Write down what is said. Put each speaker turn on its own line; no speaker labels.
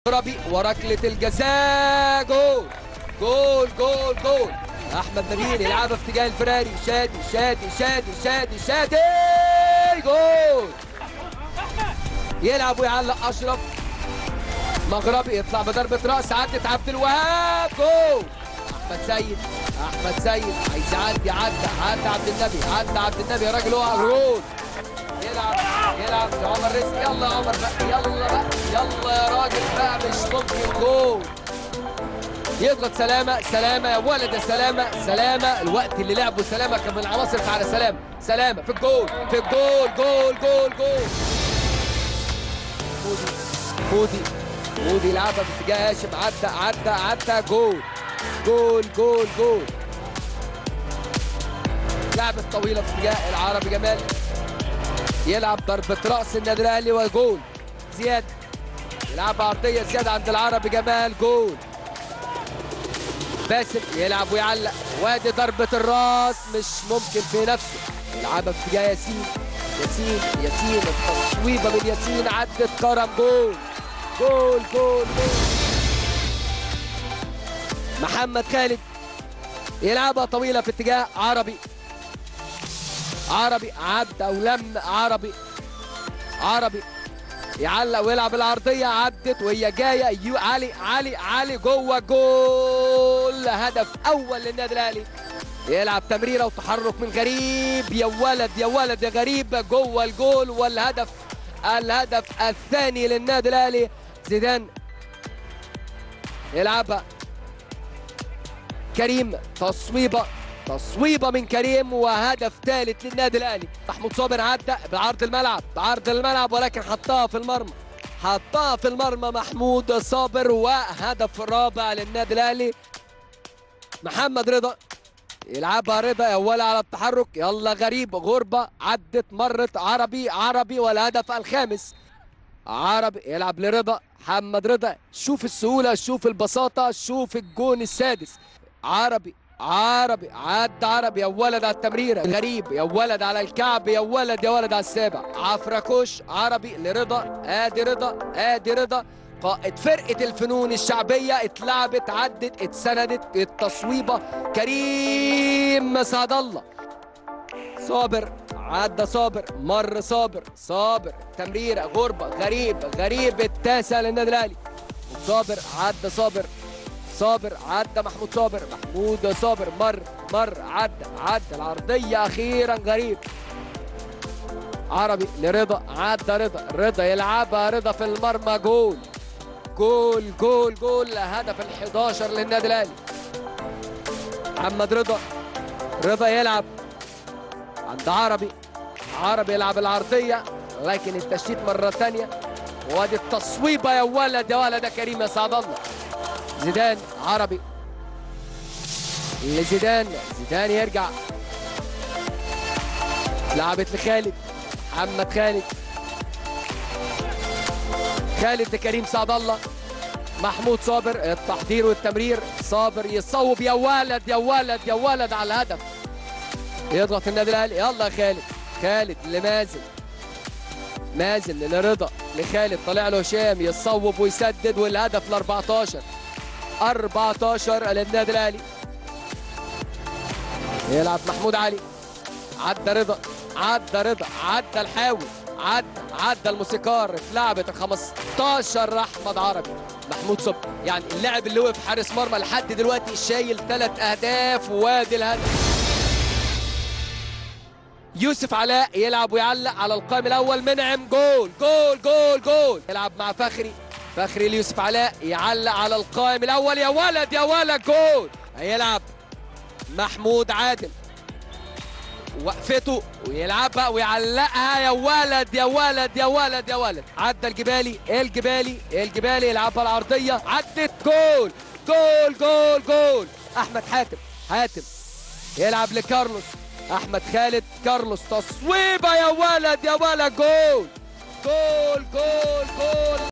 ربي وركلة الجزاء جول جول جول جول احمد نبيل يلعبها في اتجاه الفراري شادي شادي شادي شادي شادي جول يلعب ويعلق اشرف مغربي يطلع بضربة راس عدت عبد الوهاب جول احمد سيد احمد سيد عايز يعدي عدى عدى عبد النبي عدى عبد النبي يا راجل وقع جول يلعب يلعب يا عمر رزق يلا يا عمر بقى يلا بقى يلا يا راجل بقى مش ممكن جول يضغط سلامة سلامة يا ولد يا سلامة سلامة الوقت اللي لعبه سلامة كان من العناصر على سلامة سلامة في الجول في الجول جول جول جول فودي فودي فودي يلعبها في اتجاه هاشم عدى عدى عدى جول جول جول جول لعبة طويلة في اتجاه العربي جمال يلعب ضربة رأس النادي الأهلي وجول زياد يلعب عرضية زياد عند العربي جمال جول باسل يلعب ويعلق وادي ضربة الراس مش ممكن في نفسه يلعبها في اتجاه ياسين ياسين ياسين التصويبة من ياسين عدت كرم جول جول جول جول محمد خالد يلعبها طويلة في اتجاه عربي عربي عدى ولم عربي عربي يعلق ويلعب العرضية عدت وهي جاية يو علي علي علي جوه جول هدف أول للنادي الأهلي يلعب تمريرة وتحرك من غريب يا ولد يا ولد يا غريب جوه الجول والهدف الهدف الثاني للنادي الأهلي زيدان يلعبها كريم تصويبه تصويبه من كريم وهدف ثالث للنادي الاهلي محمود صابر عدى بعرض الملعب بعرض الملعب ولكن حطها في المرمى حطها في المرمى محمود صابر وهدف رابع للنادي الاهلي محمد رضا يلعبها رضا يا ولا على التحرك يلا غريب غربه عدت مرت عربي عربي والهدف الخامس عربي يلعب لرضا محمد رضا شوف السهوله شوف البساطه شوف الجون السادس عربي عربي عد عربي يا ولد على التمريره غريب يا ولد على الكعب يا ولد يا ولد على السابع عفركوش عربي لرضا ادي رضا ادي رضا قائد فرقة الفنون الشعبية اتلعبت عدت اتسندت التصويبة كريم سعد الله صابر عدى صابر مر صابر صابر تمريرة غربة غريب غريب التاسع للنادي الأهلي صابر عدى صابر صابر عدى محمود صابر محمود صابر مر مر عدى عدى العرضية أخيرا غريب عربي لرضا عدى رضا رضا يلعبها رضا في المرمى جول جول جول جول هدف ال 11 للنادي الاهلي محمد رضا رضا يلعب عند عربي عربي يلعب العرضية لكن التشتيت مرة ثانية وادي التصويبة يا ولد يا ولد يا كريم يا سعد الله زيدان عربي لزيدان زيدان يرجع لعبت لخالد محمد خالد خالد لكريم سعد الله محمود صابر التحضير والتمرير صابر يصوب يا ولد يا ولد يا ولد على الهدف يضغط النادي الاهلي يلا يا خالد خالد لمازن مازن لرضا لخالد طالع له هشام يصوب ويسدد والهدف ل 14 14 للنادي الاهلي يلعب محمود علي عدى رضا عدى رضا عدى الحاوي عدى عدى الموسيقار اتلعبت ال 15 احمد عربي محمود صبحي يعني اللاعب اللي وقف حارس مرمى لحد دلوقتي شايل ثلاث اهداف وادي الهدف يوسف علاء يلعب ويعلق على القائم الاول منعم جول جول جول جول يلعب مع فخري فخري ليوسف علاء يعلق على القائم الاول يا ولد يا ولد جول هيلعب محمود عادل وقفته ويلعبها ويعلقها يا ولد يا ولد يا ولد يا ولد عدى الجبالي الجبالي الجبالي يلعبها العرضيه عدت جول جول جول جول احمد حاتم حاتم يلعب لكارلوس احمد خالد كارلوس تصويبه يا ولد يا ولد جول جول جول جول